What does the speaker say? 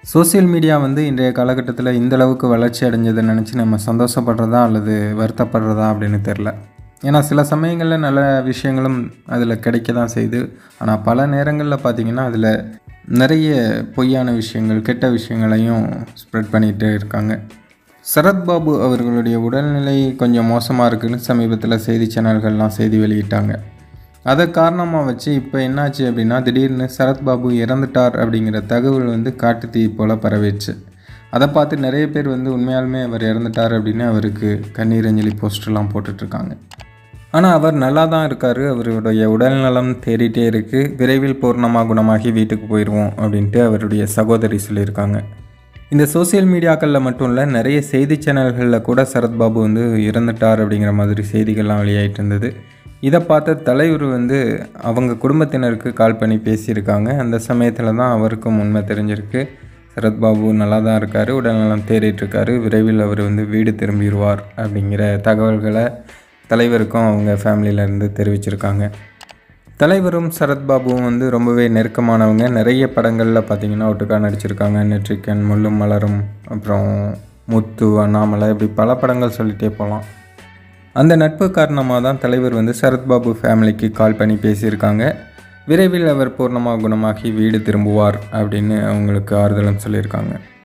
social media வந்து இன்றைய காலகட்டத்தில் இந்த அளவுக்கு வளர்ச்சி அடைஞ்சதை நினச்சி நம்ம சந்தோஷப்படுறதா அல்லது வருத்தப்படுறதா அப்படின்னு தெரில ஏன்னா சில சமயங்களில் நல்ல விஷயங்களும் அதில் கிடைக்க தான் செய்யுது ஆனால் பல நேரங்களில் பார்த்திங்கன்னா அதில் நிறைய பொய்யான விஷயங்கள் கெட்ட விஷயங்களையும் ஸ்ப்ரெட் பண்ணிகிட்டு இருக்காங்க சரத்பாபு அவர்களுடைய உடல்நிலை கொஞ்சம் மோசமாக இருக்குன்னு சமீபத்தில் செய்தி சேனல்கள்லாம் செய்தி வெளியிட்டாங்க அதை காரணமாக வச்சு இப்போ என்னாச்சு அப்படின்னா திடீர்னு சரத்பாபு இறந்துட்டார் அப்படிங்கிற தகவல் வந்து காட்டுத்தீ போல் பரவிடுச்சு அதை பார்த்து நிறைய பேர் வந்து உண்மையாலுமே அவர் இறந்துட்டார் அப்படின்னு அவருக்கு கண்ணீர் அஞ்சலி போஸ்டர்லாம் போட்டுட்ருக்காங்க ஆனால் அவர் நல்லா தான் இருக்கார் அவருடைய உடல்நலம் தேறிட்டே இருக்குது விரைவில் பூர்ணமாக குணமாகி வீட்டுக்கு போயிடுவோம் அப்படின்ட்டு அவருடைய சகோதரி சொல்லியிருக்காங்க இந்த சோசியல் மீடியாக்களில் மட்டும் இல்லை நிறைய செய்தி சேனல்களில் கூட சரத்பாபு வந்து இறந்துட்டார் அப்படிங்கிற மாதிரி செய்திகள்லாம் வெளியாகிட்டு இருந்தது இதை பார்த்த தலைவர் வந்து அவங்க குடும்பத்தினருக்கு கால் பண்ணி பேசியிருக்காங்க அந்த சமயத்தில் தான் அவருக்கும் உண்மை தெரிஞ்சிருக்கு சரத்பாபு நல்லா தான் இருக்கார் உடல்நலம் தேறிட்டுருக்காரு விரைவில் அவர் வந்து வீடு திரும்பிடுவார் அப்படிங்கிற தகவல்களை தலைவருக்கும் அவங்க ஃபேமிலியிலேருந்து தெரிவிச்சிருக்காங்க தலைவரும் சரத்பாபுவும் வந்து ரொம்பவே நெருக்கமானவங்க நிறைய படங்களில் பார்த்தீங்கன்னா ஒட்டுக்கா நடிச்சிருக்காங்க நெற்றிக்கன் முள்ளும் மலரும் அப்புறம் முத்து அண்ணாமலை இப்படி பல படங்கள் சொல்லிகிட்டே போகலாம் அந்த நட்பு காரணமாக தான் தலைவர் வந்து சரத்பாபு ஃபேமிலிக்கு கால் பண்ணி பேசியிருக்காங்க விரைவில் அவர் பூர்ணமாக குணமாகி வீடு திரும்புவார் அப்படின்னு அவங்களுக்கு ஆறுதலும் சொல்லியிருக்காங்க